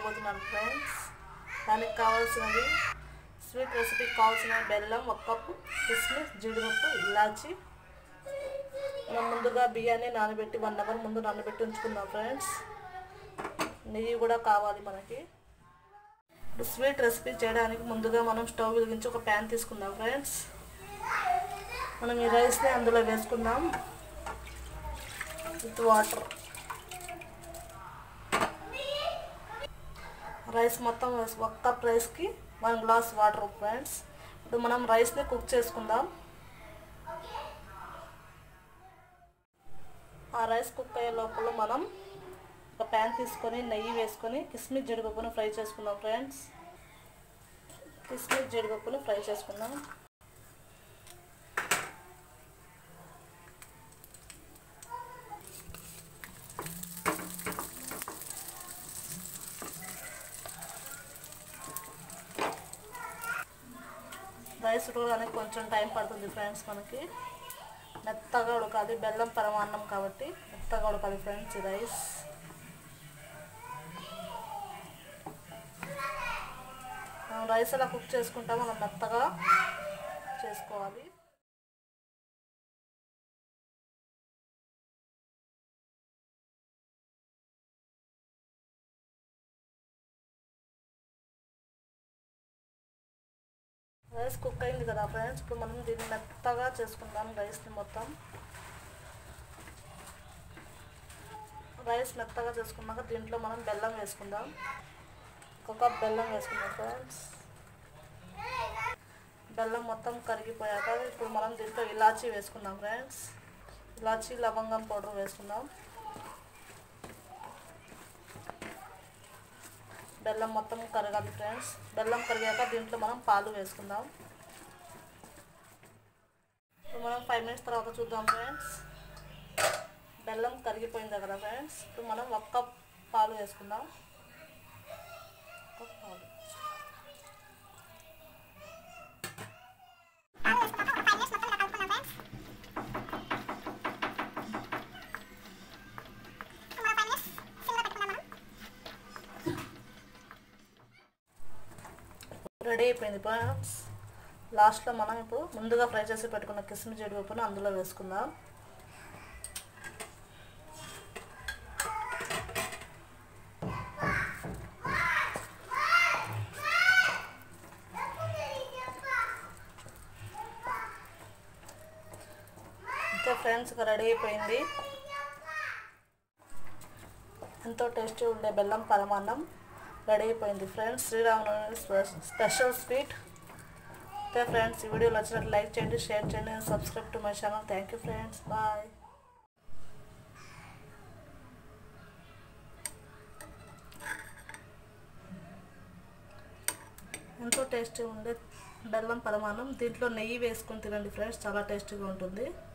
చేయబోతున్నాను ఫ్రెండ్స్ దానికి కావాల్సినవి స్వీట్ రెసిపీకి కావాల్సిన బెల్లం ఒక కప్పు కిస్మిస్ జీడిపప్పు ఇలాచి మనం ముందుగా బియ్యాన్ని నానబెట్టి వన్ అవర్ ముందు నానబెట్టి ఉంచుకుందాం ఫ్రెండ్స్ నెయ్యి కూడా కావాలి మనకి ఇప్పుడు స్వీట్ రెసిపీ చేయడానికి ముందుగా మనం స్టవ్ వెలిగించి ఒక ప్యాన్ తీసుకుందాం ఫ్రెండ్స్ మనం ఈ రైస్ని అందులో వేసుకుందాం విత్ వాటర్ రైస్ మొత్తం వేసి ఒక కప్ రైస్కి వన్ గ్లాస్ వాటర్ ఫ్రెండ్స్ ఇప్పుడు మనం రైస్ని కుక్ చేసుకుందాం ఆ రైస్ కుక్ అయ్యే లోపల మనం ఒక ప్యాన్ తీసుకొని నెయ్యి వేసుకొని కిస్మిస్ జీడిపప్పును ఫ్రై చేసుకుందాం ఫ్రెండ్స్ కిస్మిస్ జీడిపప్పును ఫ్రై చేసుకుందాం రైస్ ఉడకడానికి కొంచెం టైం పడుతుంది ఫ్రెండ్స్ మనకి మెత్తగా ఉడకాలి బెల్లం పరమాన్నం కాబట్టి మెత్తగా ఉడకాలి ఫ్రెండ్స్ ఈ రైస్ మనం రైస్ ఎలా కుక్ చేసుకుంటామో మనం మెత్తగా చేసుకోవాలి రైస్ కుక్ అయింది కదా ఫ్రెండ్స్ ఇప్పుడు మనం దీన్ని మెత్తగా చేసుకుందాం రైస్ని మొత్తం రైస్ మెత్తగా చేసుకున్నాక దీంట్లో మనం బెల్లం వేసుకుందాం ఒక కప్ బెల్లం వేసుకుందాం ఫ్రెండ్స్ బెల్లం మొత్తం కరిగిపోయాక ఇప్పుడు మనం దీంట్లో ఇలాచీ వేసుకుందాం ఫ్రెండ్స్ ఇలాచీ లవంగం పౌడర్ వేసుకుందాం బెల్లం మొత్తం కరగాలి ఫ్రెండ్స్ బెల్లం కరిగాక దీంట్లో మనం పాలు వేసుకుందాం ఇప్పుడు మనం ఫైవ్ మినిట్స్ తర్వాత చూద్దాం ఫ్రెండ్స్ బెల్లం కరిగిపోయింది కదా ఫ్రెండ్స్ ఇప్పుడు మనం ఒక కప్ పాలు వేసుకుందాం కప్ పాలు రెడీ అయిపోయింది ఫ్రెండ్స్ లాస్ట్లో మనం ఇప్పుడు ముందుగా ఫ్రై చేసి పెట్టుకున్న కిస్మిస్ జీడిపప్పును అందులో వేసుకుందాం అంతే ఫ్రెండ్స్ ఇక రెడీ అయిపోయింది ఎంతో టేస్టీ ఉండే బెల్లం పరమాన్నం రెడీ అయిపోయింది friends Sri Rama Navami special sweet okay friends ఈ వీడియోలో వచ్చినట్టు లైక్ చేయండి షేర్ చేయండి subscribe to my channel thank you friends bye ఎంతో టేస్టీ ఉండే బెల్లం పరమాన్నం దీంట్లో నెయ్యి వేసుకొని తినండి ఫ్రెండ్స్ చాలా టేస్టీగా ఉంటుంది